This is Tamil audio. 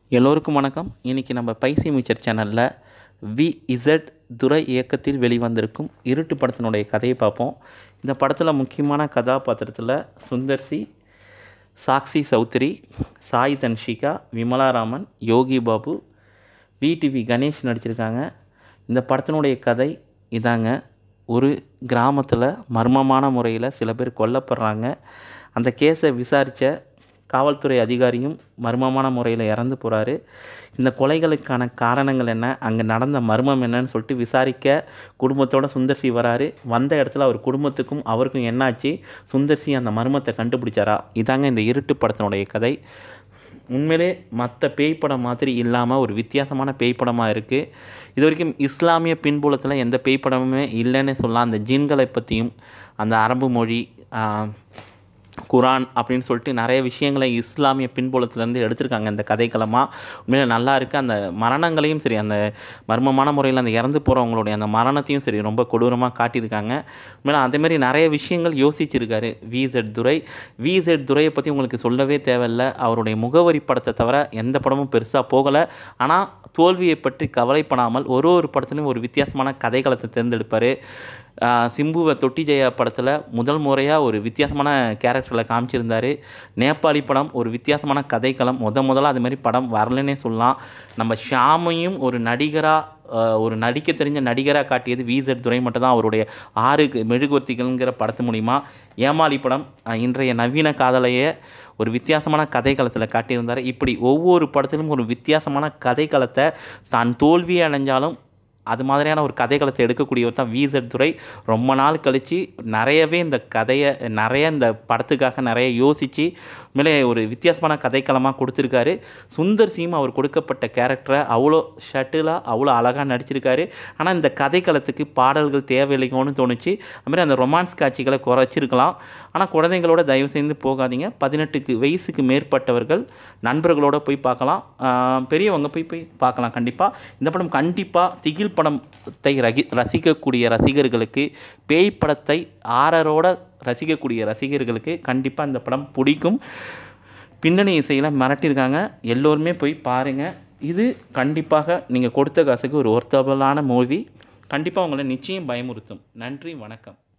எல்லோருக்கும் வணக்கம் இன்றைக்கி நம்ம பைசி மிச்சர் சேனலில் வி இசட் துரை இயக்கத்தில் வெளிவந்திருக்கும் இருட்டு படத்தினுடைய கதையை பார்ப்போம் இந்த படத்தில் முக்கியமான கதாபாத்திரத்தில் சுந்தர்சி சாக்ஷி சௌத்ரி சாய் தன்ஷிகா விமலாராமன் யோகி பாபு விடிவி கணேஷ் நடிச்சிருக்காங்க இந்த படத்தினுடைய கதை இதாங்க ஒரு கிராமத்தில் மர்மமான முறையில் சில பேர் கொல்லப்படுறாங்க அந்த கேஸை விசாரித்த காவல்துறை அதிகாரியும் மர்மமான முறையில் இறந்து போகிறாரு இந்த கொலைகளுக்கான காரணங்கள் என்ன அங்கே நடந்த மர்மம் என்னன்னு சொல்லிட்டு விசாரிக்க குடும்பத்தோட சுந்தர்சி வராரு வந்த இடத்துல அவர் குடும்பத்துக்கும் அவருக்கும் என்னாச்சு சுந்தர்சி அந்த மர்மத்தை கண்டுபிடிச்சாரா இதாங்க இந்த இருட்டு படத்தினுடைய கதை உண்மையிலே மற்ற பேய் படம் மாதிரி இல்லாமல் ஒரு வித்தியாசமான பேய் படமாக இருக்குது இது வரைக்கும் இஸ்லாமிய பின்புலத்தில் எந்த பேய் படமுமே இல்லைன்னு சொல்லலாம் அந்த ஜின்களை பற்றியும் அந்த அரபு மொழி ஆஹ், குரான் அப்படின்னு சொல்லிட்டு நிறைய விஷயங்களை இஸ்லாமிய பின்புலத்துலேருந்து எடுத்திருக்காங்க இந்த கதைக்களமாக உண்மையில நல்லா இருக்குது அந்த மரணங்களையும் சரி அந்த மர்மமான முறையில் அந்த இறந்து போகிறவங்களுடைய அந்த மரணத்தையும் சரி ரொம்ப கொடூரமாக காட்டியிருக்காங்க உண்மையில அதேமாரி நிறைய விஷயங்கள் யோசிச்சிருக்காரு விசெட் துரை விசெட் துரையை பற்றி உங்களுக்கு சொல்லவே தேவையில்லை அவருடைய முகவரி படத்தை தவிர எந்த படமும் பெருசாக போகலை ஆனால் தோல்வியை பற்றி கவலைப்படாமல் ஒரு ஒரு படத்துலையும் ஒரு வித்தியாசமான கதைக்களத்தை தேர்ந்தெடுப்பார் ஆஹ் சிம்புவை தொட்டி ஜெயா படத்தில் முதல் முறையாக ஒரு வித்தியாசமான கேரக்டரில் காமிச்சிருந்தார் நேபாளி படம் ஒரு வித்தியாசமான கதைக்களம் முத முதல்ல அது மாதிரி படம் வரலன்னே சொல்லலாம் நம்ம ஷாமையும் ஒரு நடிகராக ஒரு நடிக்க தெரிஞ்ச நடிகராக காட்டியது விசெட் துரை மட்டும் தான் அவருடைய ஆறு மெழுகுவர்த்திகள்ங்கிற படத்து மூலிமா ஏமாளி படம் ஆஹ் இன்றைய நவீன காதலையே ஒரு வித்தியாசமான கதைக்களத்தில் காட்டியிருந்தார் இப்படி ஒவ்வொரு படத்திலும் ஒரு வித்தியாசமான கதைக்களத்தை தான் தோல்வி அடைஞ்சாலும் அது மாதிரியான ஒரு கதைக்களத்தை எடுக்கக்கூடியவர் தான் விசெட் துரை ரொம்ப நாள் கழித்து நிறையவே இந்த கதையை நிறைய இந்த படத்துக்காக நிறைய யோசித்து உண்மையிலே ஒரு வித்தியாசமான கதைக்களமாக கொடுத்துருக்காரு சுந்தர் சிங் அவர் கொடுக்கப்பட்ட கேரக்டரை அவ்வளோ ஷட்டிலாக அவ்வளோ அழகாக நடிச்சிருக்காரு ஆனால் இந்த கதைக்களத்துக்கு பாடல்கள் தேவையில்லைங்கன்னு தோணுச்சு அதுமாதிரி அந்த ரொமான்ஸ் காட்சிகளை குறைச்சிருக்கலாம் ஆனால் குழந்தைங்களோட தயவு செய்து போகாதீங்க பதினெட்டுக்கு வயசுக்கு மேற்பட்டவர்கள் நண்பர்களோட போய் பார்க்கலாம் ஆஹ் பெரியவங்க போய் போய் பார்க்கலாம் கண்டிப்பாக இந்த படம் கண்டிப்பாக திகில் படத்தை ரகி ரசிக்கக்கூடிய ரசிகர்களுக்கு பேய் படத்தை ஆறரோட ரசிக்கக்கூடிய ரசிகர்களுக்கு கண்டிப்பாக இந்த படம் பிடிக்கும் பின்னணி இசையில் மிரட்டியிருக்காங்க எல்லோருமே போய் பாருங்கள் இது கண்டிப்பாக நீங்கள் கொடுத்த காசுக்கு ஒரு ஒர்த்தபலான மூவி கண்டிப்பாக உங்களை நிச்சயம் பயமுறுத்தும் நன்றி வணக்கம்